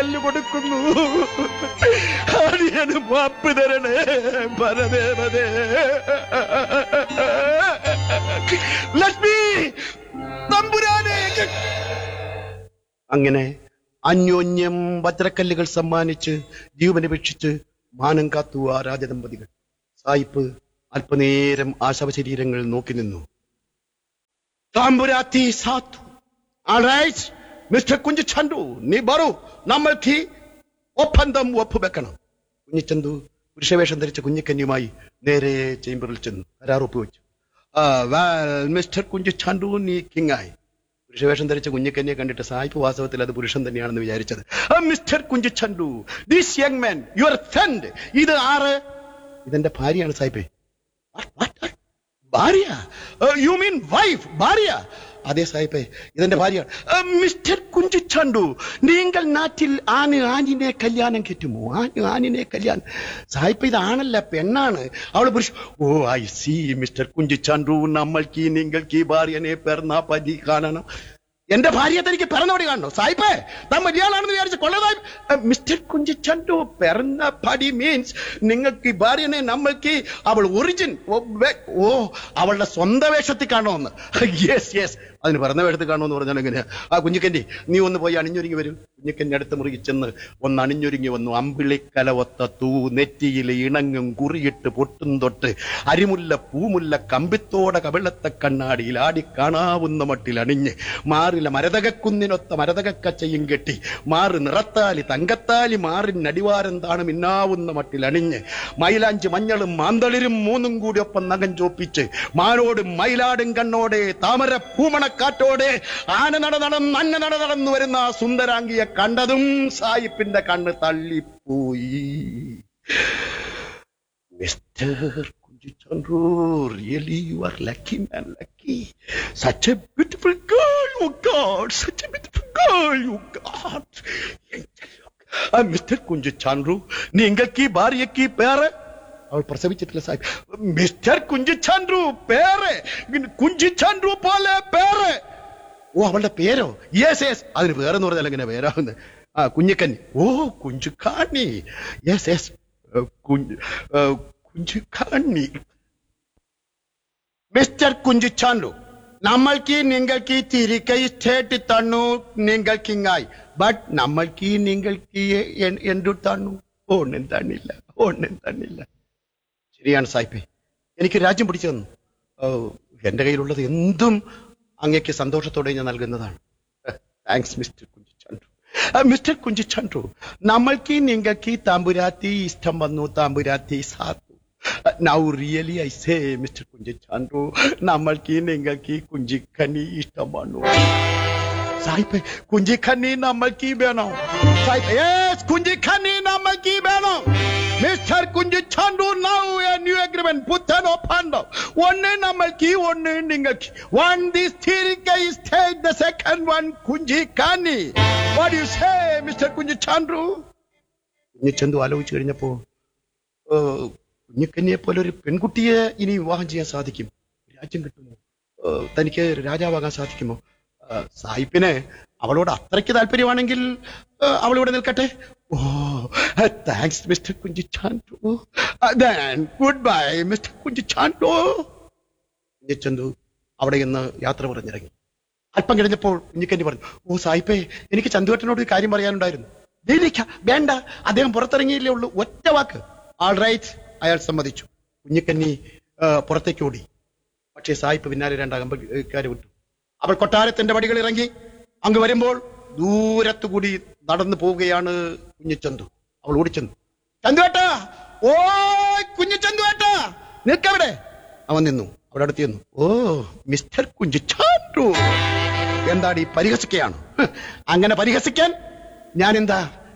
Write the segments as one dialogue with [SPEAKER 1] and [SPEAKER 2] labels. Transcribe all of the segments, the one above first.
[SPEAKER 1] കല്ല് കൊടുക്കുന്നു അടിയന് മാപ്പ് തരണേ പരദേവതേ ലക്ഷ്മി തമ്പുരാനെ അങ്ങനെ അന്യോന്യം വജ്രക്കല്ലുകൾ സമ്മാനിച്ച് ജീവനെ രക്ഷിച്ച് മാനം കാത്തു ആ രാജദമ്പതികൾ സായിപ്പ് അല്പനേരം ആ ശവശരീരങ്ങൾ നോക്കി നിന്നു താമ്പുരാത്തി സാത്തു ആൾറൈറ്റ് മിസ്റ്റർ കുഞ്ചിച്ചന്തു നീ ബറു നമ്മൾക്ക് ഒപ്പന്തം ഒപ്പുവെക്കണം കുഞ്ഞിച്ചന്തു പുരുഷവേഷം ധരിച്ച കുഞ്ഞിക്കന്യുമായി നേരെ ചേംബറിൽ ചെന്നു കരാർ ഒപ്പുവെച്ചു മിസ്റ്റർ കുഞ്ചിച്ചന്തു നീ കിങ്ങായി പുരുഷവേഷം ധരിച്ച കുഞ്ഞിക്കന്യെ കണ്ടിട്ട് സായിപ്പ് വാസ്തവത്തിൽ അത് പുരുഷൻ തന്നെയാണെന്ന് വിചാരിച്ചത് mister Kunjichanthu this young man your friend ഇത് ആറ് ഇതെന്റെ ഭാര്യയാണ് സായിപ്പേ What? What? What? ഭാര്യ യു മീൻ വൈഫ് ഭാര്യ അതേ സാഹിബേ ഇതെന്റെ ഭാര്യ മിസ്റ്റർ കുഞ്ചിച്ചണ്ടു നിങ്ങൾ നാട്ടിൽ ആന് ആനിനെ കല്യാണം കെറ്റുമോ ആന് ആനിനെ കല്യാണം സാഹിബ് ഇതാണല്ല പെണ്ണാണ് അവള് പുരുഷ oh I see mister Kunjichanthu നമ്മൾക്ക് ഈ നിങ്ങൾക്ക് ഈ ഭാര്യനെ പിറന്നാ പതി കാണണം എന്റെ ഭാര്യയെ തനിക്ക് പിറന്നോടി കാണണോ സായിപ്പേ താൻ മലയാളാണെന്ന് വിചാരിച്ച കൊള്ളതായി മിസ്റ്റർ കുഞ്ചിച്ചണ്ടു പിറന്ന പടി മീൻസ് നിങ്ങൾക്ക് ഈ ഭാര്യനെ നമ്മൾക്ക് അവൾ ഒറിജിൻ ഓ അവളുടെ സ്വന്തം വേഷത്തിൽ കാണുമെന്ന് യെസ് യെസ് അതിന് പിറന്ന വേഷത്തിൽ കാണുമെന്ന് പറഞ്ഞാൽ എങ്ങനെയാ ആ കുഞ്ഞിക്കൻ്റെ നീ ഒന്ന് പോയി അണിഞ്ഞൊരുങ്ങി വരും കുഞ്ഞിക്കൻ്റെ അടുത്ത മുറുകി ചെന്ന് ഒന്ന് അണിഞ്ഞൊരുങ്ങി വന്നു അമ്പിളിക്കല ഒത്ത തൂ നെറ്റിയിൽ ഇണങ്ങും കുറിയിട്ട് പൊട്ടും തൊട്ട് അരിമുല്ല പൂമുല്ല കമ്പിത്തോടെ കവിളത്തെ കണ്ണാടിയിൽ ആടി കാണാവുന്ന മട്ടിൽ അണിഞ്ഞ് മാറില മരതകക്കുന്നിനൊത്ത മരതകക്കച്ചയും കെട്ടി മാറ് നിറത്താലി തങ്കത്താലി മാറിനടിവാരം താണ് മിന്നാവുന്ന മട്ടിൽ അണിഞ്ഞ് മൈലാഞ്ചി മഞ്ഞളും മാന്തളിരും മൂന്നും കൂടി ഒപ്പം നഖം ചോപ്പിച്ച് മാനോടും മയിലാടും കണ്ണോടെ താമര പൂമണക്കാറ്റോടെ ആന നട നടന്ന് അന്ന നട നടന്നു വരുന്ന ആ സുന്ദരാംഗിയെ കണ്ടതും സായിപ്പിന്റെ കണ്ണ് തള്ളിപ്പോയി mister Kunjichanthu really you are lucky man lucky such a beautiful girl you got such a beautiful girl you got mister Kunjichanthu നിങ്ങൾക്ക് ഈ ഭാര്യയ്ക്ക് പേര് അവൾ പ്രസവിച്ചിട്ടില്ല സാഹിബ് മിസ്റ്റർ കുഞ്ചിച്ചാൻഡ്രു പേര് കുഞ്ചിച്ചാൻഡ്രു പോലെ പേര് ഓ അവളുടെ പേരോ യെസ് യെസ് അതിന് പേരെന്ന് പറഞ്ഞാൽ എങ്ങനെ പേരാവുന്നത് ആ കുഞ്ഞിക്കന്നി ഓ കുഞ്ചുക്കാണി യെസ് യെസ് കുഞ്ഞു കുഞ്ചുക്കാണി മിസ്റ്റർ കുഞ്ചിച്ചാൻഡു നമ്മൾക്ക് നിങ്ങൾക്ക് തിരികെ സ്റ്റേറ്റ് തന്നു നിങ്ങൾക്ക് ഇങ്ങായി ബട്ട് നമ്മൾക്ക് നിങ്ങൾക്ക് എ- എന്തു തന്നു ഒന്നും തന്നില്ല ഒന്നും തന്നില്ല ശരിയാണ് സായിപ്പേ എനിക്ക് രാജ്യം പിടിച്ചു തന്നു ഓ, എന്റെ കയ്യിലുള്ളത് എന്തും അങ്ങേക്ക് സന്തോഷത്തോടെ ഞാൻ നൽകുന്നതാണ് thanks mister Kunjichanthu mister Kunjichanthu നമ്മൾക്ക് നിങ്ങൾക്ക് താമ്പുരാത്തി ഇഷ്ടം വന്നു താമ്പുരാത്തി സാത്തു now really I say mister Kunjichanthu നമ്മൾക്ക് നിങ്ങൾക്ക് കുഞ്ചിക്കനി ഇഷ്ടം വന്നു സായിപ്പേ കുഞ്ചിക്കന്നി നമ്മൾക്ക് വേണോ സായിപ്പേ യെസ് കുഞ്ചിക്കന്നി നമ്മൾക്ക് വേണോ mister Kunjichanthu now a new agreement പുത്തൻ ഒപ്പന്തം ഒന്ന് നമ്മൾക്ക് ഒന്ന് നിങ്ങൾക്ക് വൺ ദിസ് തിരികെ state the second one Kunjikanni what you say mister Kunjichanthu Kunjichanthu ആലോചിച്ചു കഴിഞ്ഞപ്പോ ഏഹ്, കുഞ്ഞിക്കന്നിയെ പോലെ ഒരു പെൺകുട്ടിയെ ഇനി വിവാഹം ചെയ്യാൻ സാധിക്കും രാജ്യം കിട്ടുമോ ഏഹ്, തനിക്ക് രാജാവാകാൻ സാധിക്കുമോ ഏഹ്, സായിപ്പിന് അവളോട് അത്രയ്ക്ക് താല്പര്യമാണെങ്കിൽ ഏഹ്, അവൾ ഇവിടെ നിൽക്കട്ടെ oh thanks mister Kunjichanthu goodbye mister Kunjichanthu Kunjichanthu അവിടെ നിന്ന് യാത്ര പറഞ്ഞിറങ്ങി അല്പം കഴിഞ്ഞപ്പോൾ കുഞ്ഞിക്കന്നി പറഞ്ഞു ഓ സായിപ്പേ എനിക്ക് ചന്തുവേട്ടനോട് ഒരു കാര്യം പറയാനുണ്ടായിരുന്നു ദേവിക്ക വേണ്ട അദ്ദേഹം പുറത്തിറങ്ങിയില്ലേ ഉള്ളൂ ഒറ്റ വാക്ക് ആൾ റൈറ്റ് അയാൾ സമ്മതിച്ചു കുഞ്ഞിക്കന്നി ആ, പുറത്തേക്ക് ഓടി പക്ഷേ സായിപ്പ് പിന്നാലെ രണ്ട് അകമ്പക്കാരെ വിട്ടു അവൾ കൊട്ടാരത്തിന്റെ പടികൾ ഇറങ്ങി അങ്ങ് വരുമ്പോൾ ദൂരത്തുകൂടി നടന്നു പോവുകയാണ് കുഞ്ഞിച്ചന്തു അവൾ ഓടിച്ചെന്നു ചന്തുവേട്ടാ ഓ കുഞ്ഞിച്ചന്തുവേട്ടാ നിൽക്കവിടെ അവൻ നിന്നു അവിടെ അടുത്ത് ചെന്നു ഓ മിസ്റ്റർ കുഞ്ചിച്ചാണ്ടു എന്താടി പരിഹസിക്കുകയാണ് ഹ്, അങ്ങനെ പരിഹസിക്കാൻ ഞാൻ എന്താ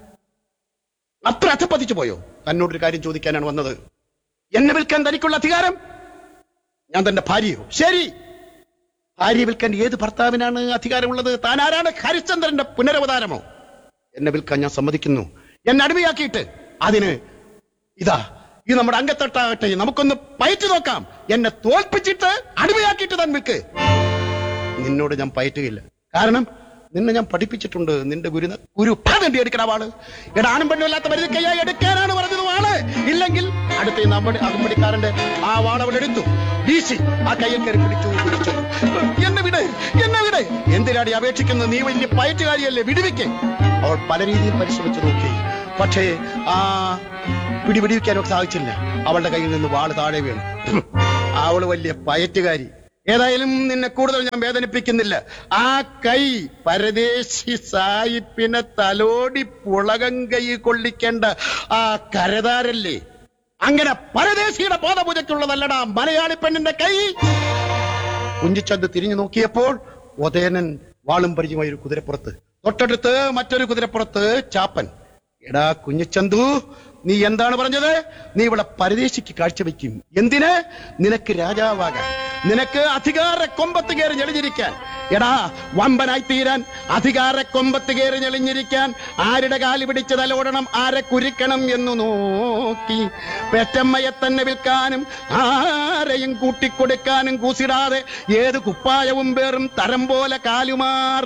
[SPEAKER 1] അത്ര അധപ്പതിച്ചു പോയോ തന്നോടൊരു കാര്യം ചോദിക്കാനാണ് വന്നത് എന്നെ വിൽക്കാൻ തനിക്കുള്ള അധികാരം ഞാൻ തന്റെ ഭാര്യയോ ശരി ഭാര്യ വിൽക്കാൻ ഏത് ഭർത്താവിനാണ് അധികാരമുള്ളത് താൻ ആരാണ് ഹരിശ്ചന്ദ്രന്റെ പുനരവതാരമോ എന്നെ വിൽക്കാൻ ഞാൻ സമ്മതിക്കുന്നു എന്നെ അടിമയാക്കിയിട്ട് അതിന് ഇതാ ഇത് നമ്മുടെ അംഗത്തട്ടാകട്ടെ നമുക്കൊന്ന് പയറ്റു നോക്കാം എന്നെ തോൽപ്പിച്ചിട്ട് അടിമയാക്കിയിട്ട് താൻ വിൽക്ക് നിന്നോട് ഞാൻ പയറ്റുകയില്ല കാരണം നിന്നെ ഞാൻ പഠിപ്പിച്ചിട്ടുണ്ട് നിന്റെ ഗുരു ഗുരു പതണ്ടി എടുക്കണ വാള് എടാ ആണും പെണ്ണും ഇല്ലാത്ത മരുന്ന് കൈയായി എടുക്കാനാണ് പറഞ്ഞത് വാള് ഇല്ലെങ്കിൽ അടുത്ത നമ്മുടെ അകമ്പടിക്കാരന്റെ ആ വാൾ അവൾ എടുത്തു വീശി ആ കയ്യിൽ കയറി പിടിച്ചു പിടിച്ചു എന്നെ വിട് എന്നെ വിട് എന്തിനാടി അപേക്ഷിക്കുന്നത് നീ വലിയ പയറ്റുകാരിയല്ലേ വിടുവിക്ക് അവൾ പല രീതിയിൽ പരിശ്രമിച്ചു നോക്കി പക്ഷേ ആ പിടി പിടിവിക്കാനൊക്കെ സാധിച്ചില്ല അവളുടെ കയ്യിൽ നിന്ന് വാള് താഴെ വീണു അവള് വലിയ പയറ്റുകാരി ഏതായാലും നിന്നെ കൂടുതൽ ഞാൻ വേദനിപ്പിക്കുന്നില്ല ആ കൈ പരദേശി സായിപ്പിനെ തലോടി പുളകം കൈ കൊള്ളിക്കേണ്ട ആ കരതാരല്ലേ അങ്ങനെ പരദേശിയുടെ ബോധപൂജയ്ക്കുള്ളതല്ലടാ മലയാളി പെണ്ണിന്റെ കൈ കുഞ്ചിച്ചന്ത് തിരിഞ്ഞു നോക്കിയപ്പോൾ ഒതേനൻ വാളും പരിചയമായ ഒരു കുതിരപ്പുറത്ത് തൊട്ടടുത്ത് മറ്റൊരു കുതിരപ്പുറത്ത് ചാപ്പൻ എടാ കുഞ്ഞിച്ചന്തു നീ എന്താണ് പറഞ്ഞത് നീ ഇവിടെ പരദേശിക്ക് കാഴ്ചവെക്കും എന്തിന് നിനക്ക് രാജാവാകാൻ നിനക്ക് അധികാര കൊമ്പത്ത് കയറി ഞെളിഞ്ഞിരിക്കാൻ എടാ വമ്പനായി തീരാൻ അധികാര കൊമ്പത്ത് കയറി ഞെളിഞ്ഞിരിക്കാൻ ആരുടെ കാല് പിടിച്ച് തലോടണം ആരെ കുരിക്കണം എന്നു നോക്കി പെറ്റമ്മയെ തന്നെ വിൽക്കാനും ആരെയും കൂട്ടിക്കൊടുക്കാനും കൂസിടാതെ ഏത് കുപ്പായവും പേറും തരം പോലെ കാലുമാറി